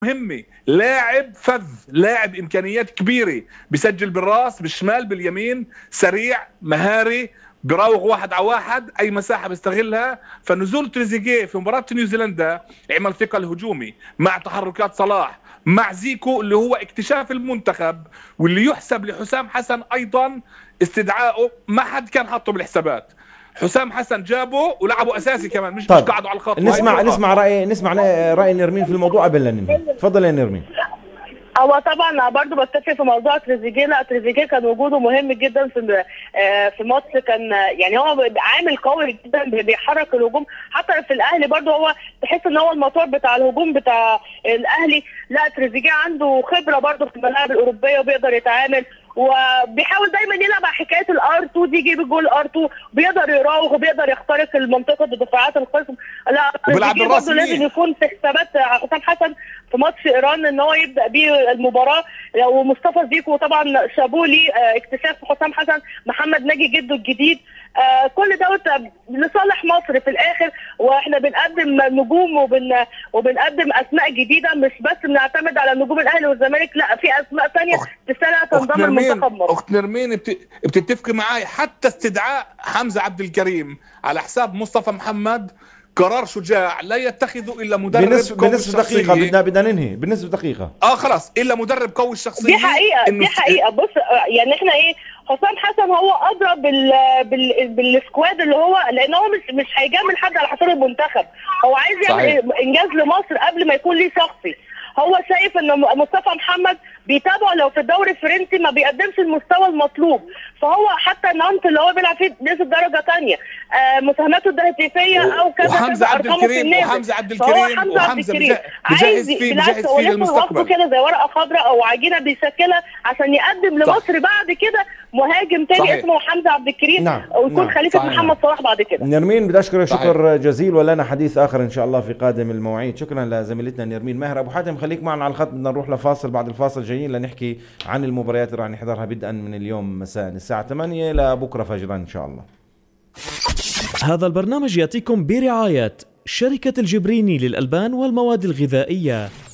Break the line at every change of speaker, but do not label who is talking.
مهمة لاعب فذ لاعب إمكانيات كبيرة بسجل بالراس بالشمال باليمين سريع مهاري براوغ واحد على واحد اي مساحه بيستغلها فنزول تريزيجيه في مباراه نيوزيلندا عمل ثقل هجومي مع تحركات صلاح مع زيكو اللي هو اكتشاف المنتخب واللي يحسب لحسام حسن ايضا استدعائه ما حد كان حاطه بالحسابات حسام حسن جابه ولعبه اساسي كمان مش
طيب.
مش قعدوا على الخط
نسمع نسمع راي نسمع راي نرمين في الموضوع قبل لا ننهي تفضل يا نرمين
هو طبعا برضه بتفق في موضوع تريزيجيه لا تريزيجيه كان وجوده مهم جدا في آه، في ماتش كان يعني هو عامل قوي جدا بيحرك الهجوم حتى في الاهلي برضه هو تحس ان هو الموتور بتاع الهجوم بتاع الاهلي لا تريزيجيه عنده خبره برضه في الملاعب الاوروبيه وبيقدر يتعامل وبيحاول دايما يلعب على حكايه الار 2 دي يجيب الجول ار 2 بيقدر يراوغ وبيقدر يخترق المنطقه بدفاعات الخصم لا
وبيلعب بالراس
لازم يكون في حسابات حسام حسن في ماتش ايران ان هو يبدا بيه المباراه ومصطفى زيكو طبعا شابولي آه، اكتشاف حسام حسن محمد ناجي جده الجديد آه كل دوت لصالح مصر في الاخر واحنا بنقدم نجوم وبن وبنقدم اسماء جديده مش بس بنعتمد على نجوم الاهلي والزمالك لا في اسماء ثانيه تستاهل تنضم لمنتخب مصر
اخت نرمين بتتفقي معي حتى استدعاء حمزه عبد الكريم على حساب مصطفى محمد قرار شجاع لا يتخذه الا مدرب
بنصف قوي بنصف دقيقة بدنا بدنا ننهي بنصف دقيقة
اه خلاص الا مدرب قوي الشخصية
دي حقيقة دي حقيقة بص يعني احنا ايه حسام حسن هو ادرى بال بال بالسكواد اللي هو لان هو مش مش هيجامل حد على حساب المنتخب هو عايز يعمل انجاز لمصر قبل ما يكون ليه شخصي هو شايف ان مصطفى محمد بيتابعه لو في الدوري الفرنسي ما بيقدمش المستوى المطلوب فهو حتى نانت اللي هو بيلعب فيه نزل درجه ثانيه آه مساهماته التهديفيه او كذا
وحمزه عبد الكريم وحمزه عبد الكريم
حمزه عبد الكريم عايز فيه بيجهز فيه للمستقبل كده زي ورقه خضراء او عجينه بيشكلها عشان يقدم لمصر بعد كده مهاجم تاني صحيح. اسمه حمزه عبد الكريم نعم. ويكون نعم. خليفه صحيح. محمد صلاح بعد كده
نرمين بدي اشكرك شكر جزيل ولنا حديث اخر ان شاء الله في قادم المواعيد شكرا لزميلتنا نرمين ماهر ابو حاتم خليك معنا على الخط بدنا نروح لفاصل بعد الفاصل جايين لنحكي عن المباريات اللي راح نحضرها بدءا من اليوم مساء الساعة 8 لبكرة فجرا إن شاء الله
هذا البرنامج يأتيكم برعاية شركة الجبريني للألبان والمواد الغذائية